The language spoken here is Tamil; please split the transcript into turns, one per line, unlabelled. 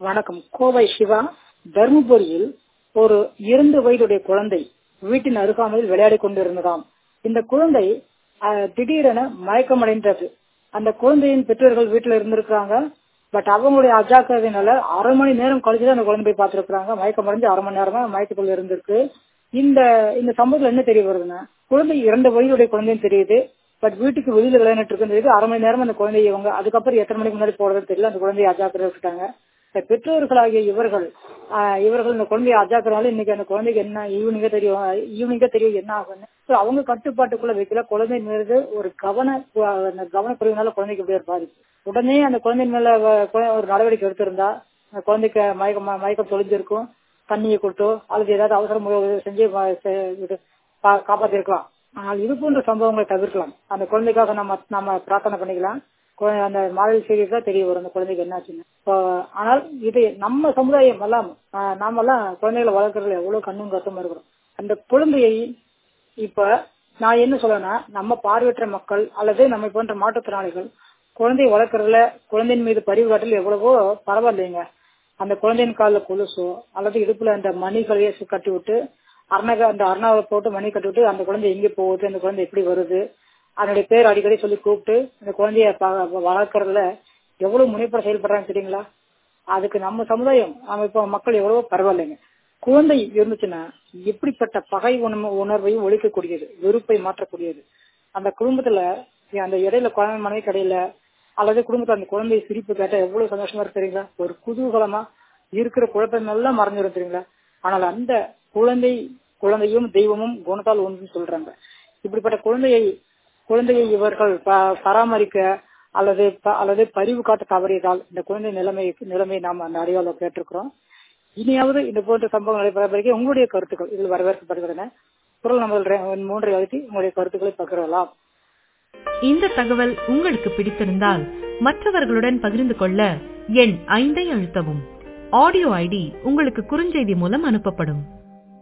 வணக்கம் கோவை சிவா தருமபுரியில் ஒரு இரண்டு வயதுடைய குழந்தை வீட்டின் அருகாமையில் விளையாடி கொண்டிருந்ததாம் இந்த குழந்தை அஹ், திடீரென மயக்கமடைந்தது அந்த குழந்தையின் பெற்றோர்கள் வீட்டுல இருந்திருக்காங்க பட் அவங்களுடைய அஜாக்கிரதையினால அரை மணி நேரம் கழிச்சுதான் அந்த குழந்தை போய் பார்த்திருக்காங்க மயக்கமடைஞ்சு அரை மணி நேரமா மயக்கத்துக்குள்ள இருந்திருக்கு இந்த இந்த சம்பவத்துல என்ன தெரிய வருதுன்னா குழந்தை இரண்டு வயதுடைய குழந்தைன்னு தெரியுது பட் வீட்டுக்கு வெளியில விளையாண்டுட்டு இருக்குன்னு தெரியுது அரை மணி நேரம் அந்த குழந்தைய இவங்க அதுக்கப்புறம் எத்தனை மணிக்கு முன்னாடி போறதுன்னு தெரியல அந்த குழந்தைய அஜாக்கிரதை விட்டுட்டாங்க இந்த பெற்றோர்களாகிய இவர்கள் ஆஹ், இவர்கள் இந்த குழந்தைய அஜாக்கிரனால இன்னைக்கு அந்த குழந்தைக்கு என்ன ஈவினிங்கா தெரியும் ஈவினிங்கா தெரியும் என்ன ஆகும்னு So, அவங்க கட்டுப்பாட்டுக்குள்ள வைக்கல குழந்தை மீது ஒரு கவன அந்த கவனக்குறைவினால குழந்தைக்கு இப்படி ஒரு பாதிப்பு உடனே அந்த குழந்தை மேல வ- குழ- ஒரு நடவடிக்கை எடுத்திருந்தா அந்த குழந்தைக்கு மயக்கம் மயக்கம் தொலைஞ்சிருக்கும் தண்ணியை கொடுத்தோ அல்லது ஏதாவது அவசர உதவி செஞ்சு வ- செ- இது கா- காப்பாத்திருக்கலாம் ஆனால் இது போன்ற சம்பவங்களை தவிர்க்கலாம் அந்த குழந்தைக்காக நம்ம நம்ம பிரார்த்தனை பண்ணிக்கலாம் குழ- அந்த மாடல் சீரியஸ் தான் தெரிய வரும் அந்த குழந்தைக்கு என்னாச்சுன்னு இப்போ, ஆனால் இது நம்ம சமுதாயம் எல்லாம் ஆஹ், நாமெல்லாம் குழந்தைகளை வளர்க்கறதுல எவ்வளவு கண்ணும் கருத்துமா இருக்கிறோம் அந்த குழந்தையை இப்ப நான் என்ன சொல்றேன்னா நம்ம பார்வையற்ற மக்கள் அல்லது நம்மை போன்ற மாற்றுத்திறனாளிகள் குழந்தையை வளர்க்கறதுல குழந்தையின் மீது பரிவு காட்டல் எவ்வளவோ பரவாயில்லைங்க அந்த குழந்தையின் காலில் கொலுசோ அல்லது இடுப்புல அந்த மணிகளையே சு- கட்டி விட்டு அரணக அந்த அரணாவை போட்டு மணி கட்டி விட்டு அந்த குழந்தை எங்க போகுது அந்த குழந்தை எப்படி வருது அதனுடைய பேர் அடிக்கடி சொல்லி கூப்பிட்டு அந்த குழந்தைய ப- வளர்க்கறதுல எவ்வளவு முனைப்பட செயல்படுறாங்க தெரியுங்களா அதுக்கு நம்ம சமுதாயம் நம்ம இப்போ மக்கள் எவ்வளவோ பரவாயில்லைங்க குழந்தை இருந்துச்சுன்னா எப்படிப்பட்ட பகை உணர்வு உணர்வையும் ஒழிக்கக்கூடியது வெறுப்பை மாற்றக்கூடியது அந்த குடும்பத்துல அந்த இடையில குழந்தை மனைவி கடையில அல்லது குடும்பத்துல அந்த குழந்தை சிரிப்பு கேட்டா எவ்வளவு சந்தோஷமா இருக்கு தெரியுங்களா ஒரு குதூகலமா இருக்கிற குழப்பம் எல்லாம் மறைஞ்சிரும் தெரியுங்களா ஆனால் அந்த குழந்தை குழந்தையும் தெய்வமும் குணத்தால் ஒன்றுன்னு சொல்றாங்க இப்படிப்பட்ட குழந்தையை குழந்தையை இவர்கள் ப- பராமரிக்க அல்லது ப- அல்லது பரிவு காட்ட தவறியதால் இந்த குழந்தை நிலைமை நிலைமை நாம் அந்த அறிவாள கேட்டிருக்கிறோம் இனியாவது இந்த போன்ற சம்பவங்கள் நடைபெற உங்களுடைய கருத்துக்கள் இதில் வரவேற்கப்படுகின்றன குரல் நம்ம மூன்றை அழுத்தி உங்களுடைய கருத்துக்களை பகிரலாம்
இந்த தகவல் உங்களுக்கு பிடித்திருந்தால் மற்றவர்களுடன் பகிர்ந்து கொள்ள எண் ஐந்தை அழுத்தவும் ஆடியோ ஐடி உங்களுக்கு குறுஞ்செய்தி மூலம் அனுப்பப்படும்